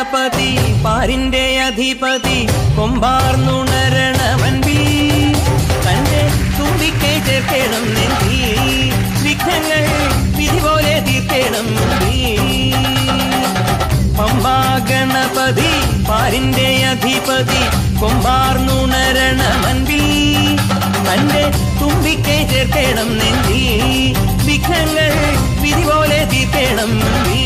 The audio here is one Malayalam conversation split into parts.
ഗണപതി പാരിന്റെ അധിപതി കൊമ്പാർന്നുണരണമൻപി തന്റെ തുമ്പിക്കെ ചേർക്കണം നെഞ്ചി വിഘ്നങ്ങൾ വിധി പോലെ തീർക്കണം മുമ്പി പമ്പാ ഗണപതി പാരിന്റെ അധിപതി കൊമ്പാർന്നുണരണമൻപി തന്റെ തുമ്പിക്കെ ചേർക്കണം നെഞ്ചി വിഘ്നങ്ങൾ വിധി പോലെ തീർക്കണം മുമ്പി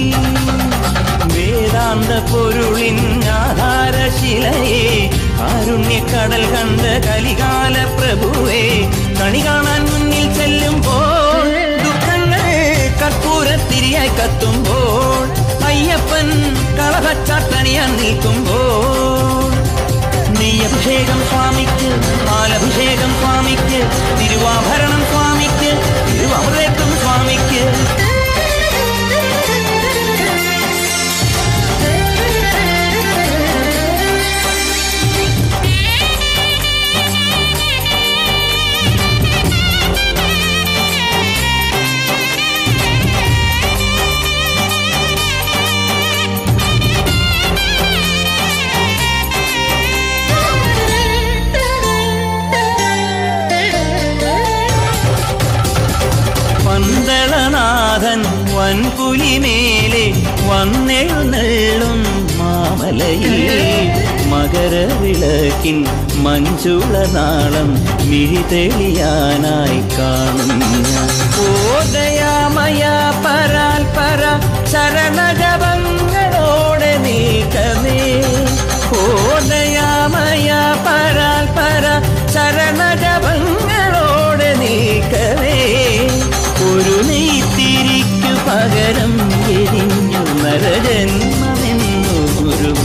വേദാന്ത പൊരുളിൻ ആധാരശിലയെ കാരുണ്യക്കടൽ കണ്ട കലികാല പ്രഭുവേ കണി കാണാൻ മുന്നിൽ ചെല്ലുമ്പോൾ ദുഃഖങ്ങൾ കർപ്പൂരത്തിരിയായി കത്തുമ്പോൾ അയ്യപ്പൻ കളഭച്ചാട്ടണിയാൻ നിൽക്കുമ്പോൾ നെയ്യഭിഷേകം സ്വാമിക്ക് പാലഭിഷേകം സ്വാമിക്ക് തിരുവാഭരണം സ്വാമിക്ക് തിരുവമൃതത്വം സ്വാമിക്ക് പന്തളനാഥൻ വൻപുലിമേലെ വന്നെഴുന്നള്ളും മാമലയിൽ മകരവിളക്കിൻ മഞ്ചുള നാളം മിഴിതെളിയാനായി കാണും ഞാൻ ഓദയാമയ പരാൽ പര ശരണജപങ്ങളോടെ നീക്കമേ ഓദയാമയ പരാൽ പര ശരണജപങ്ങളോടെ നീക്കമേ ഒരു നെയ്ത്തിരിക്കു പകരം എരിഞ്ഞു നരജന്മമെന്നൂരും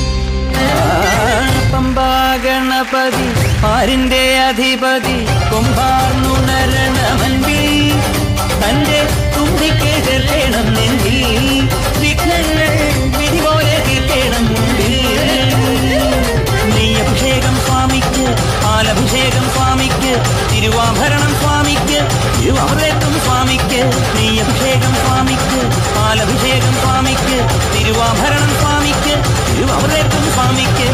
പമ്പാ ഗണപതി ആരിന്റെ അധിപതി കൊമ്പാർന്നുണരണമൻപി തന്റെ തുമ്പിക്ക് ചേർക്കണം നെഞ്ചിൽ വിഘ്നങ്ങൾ വിധി പോലെ തീർക്കണം മുമ്പിൽ നെയ്യഭിഷേകം സ്വാമിക്ക് പാലഭിഷേകം സ്വാമിക്ക് തിരുവാഭരണം സ്വാമിക്ക് തിരുവാഭരണം സ്വാമിക്ക് നെയ്യഭിഷേകം സ്വാമിക്ക് പാലഭിഷേകം സ്വാമിക്ക് തിരുവാഭരണം സ്വാമിക്ക് തിരുവാഭരണം സ്വാമിക്ക്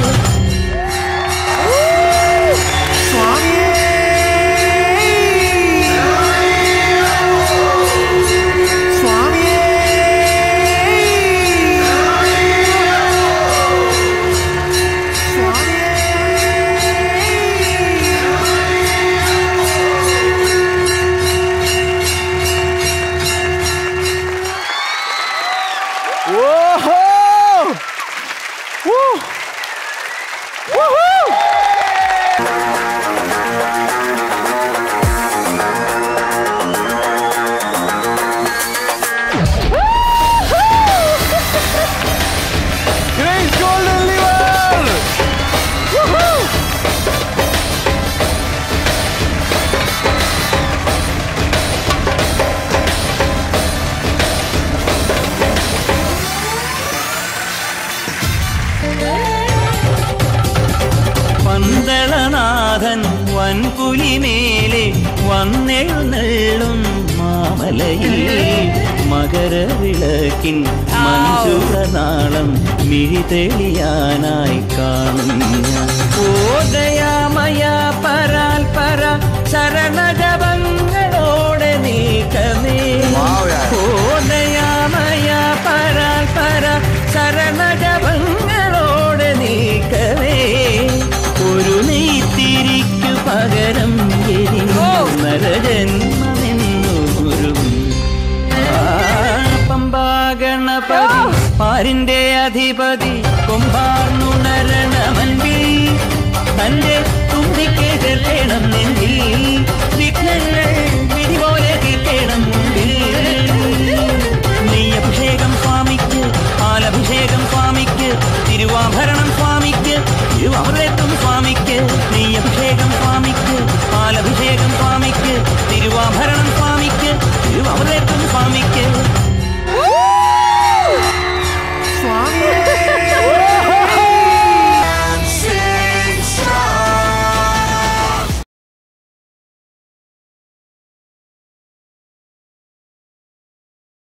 Whoa! Woo! Woohoo! Grace Golden Liver! Woohoo! പന്തളനാഥൻ വൻപുലിമേലെ വന്നെഴുന്നള്ളും മാമലയിൽ മകരവിളക്കിൻ മഞ്ചുളനാളം മിഴിതെളിയാനായി കാണും ഞാൻ ഓദയാമയ പരാൽ പര ശരണജപങ്ങളോടെ നീക്കമേ Wow, yeah. ഓദയാമയ പരാൽ പര ശരണജപങ്ങളോടെ നീക്കമേ ഒരു നെയ്ത്തിരിക്കു പകരം എരിഞ്ഞു നരജന്മമെന്നൂരും പമ്പാ ഗണപതി പാരിന്റെ അധിപതി കൊമ്പാർന്നുണരണമൻപി തന്റെ